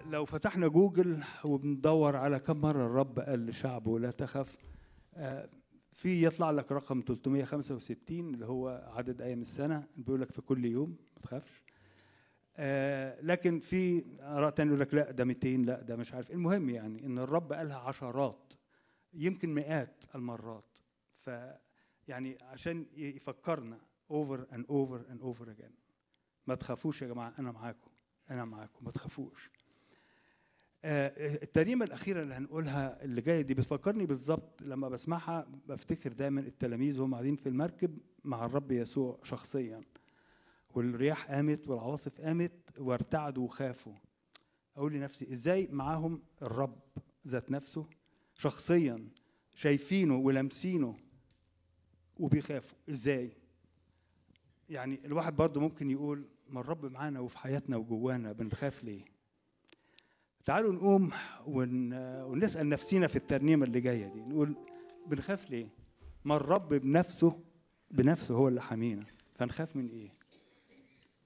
لو فتحنا جوجل وبندور على كم مرة الرب قال لشعبه لا تخف آه، في يطلع لك رقم 365 اللي هو عدد أيام السنة بيقول لك في كل يوم ما تخافش آه، لكن في آراء تانية يقول لك لا ده 200 لا ده مش عارف المهم يعني إن الرب قالها عشرات يمكن مئات المرات ف يعني عشان يفكرنا over and over and over again ما تخافوش يا جماعة أنا معاكم أنا معاكم ما تخافوش آه، الترنيمة الأخيرة اللي هنقولها اللي جاية دي بتفكرني بالظبط لما بسمعها بفتكر دايما التلاميذ وهم قاعدين في المركب مع الرب يسوع شخصيا والرياح قامت والعواصف قامت وارتعدوا وخافوا أقول لنفسي إزاي معاهم الرب ذات نفسه شخصيا شايفينه ولامسينه وبيخافوا إزاي يعني الواحد برضه ممكن يقول ما الرب معانا وفي حياتنا وجوانا بنخاف ليه تعالوا نقوم ون... ونسأل نفسينا في الترنيمة اللي جاية دي نقول بنخاف ليه ما الرب بنفسه بنفسه هو اللي حامينا فنخاف من ايه